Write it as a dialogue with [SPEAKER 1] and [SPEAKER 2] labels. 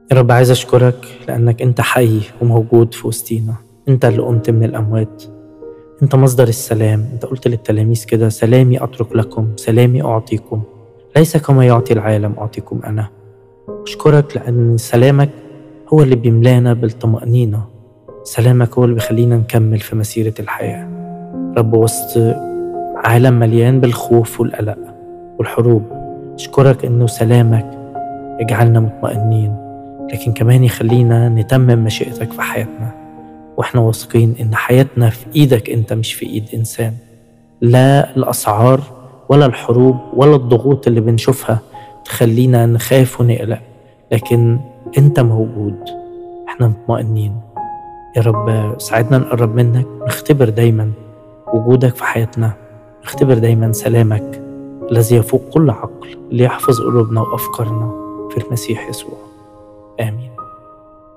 [SPEAKER 1] يا رب عايز أشكرك لأنك أنت حي وموجود في وسطينا أنت اللي قمت من الأموات أنت مصدر السلام أنت قلت للتلاميذ كده سلامي أترك لكم سلامي أعطيكم ليس كما يعطي العالم أعطيكم أنا أشكرك لأن سلامك هو اللي بيملانا بالطمأنينة سلامك هو اللي بيخلينا نكمل في مسيرة الحياة رب وسط عالم مليان بالخوف والقلق والحروب أشكرك إنه سلامك يجعلنا مطمئنين لكن كمان يخلينا نتمم مشيئتك في حياتنا واحنا واثقين ان حياتنا في ايدك انت مش في ايد انسان لا الاسعار ولا الحروب ولا الضغوط اللي بنشوفها تخلينا نخاف ونقلق لكن انت موجود احنا مطمئنين يا رب ساعدنا نقرب منك نختبر دايما وجودك في حياتنا نختبر دايما سلامك الذي يفوق كل عقل ليحفظ قلوبنا وافكارنا في المسيح يسوع امين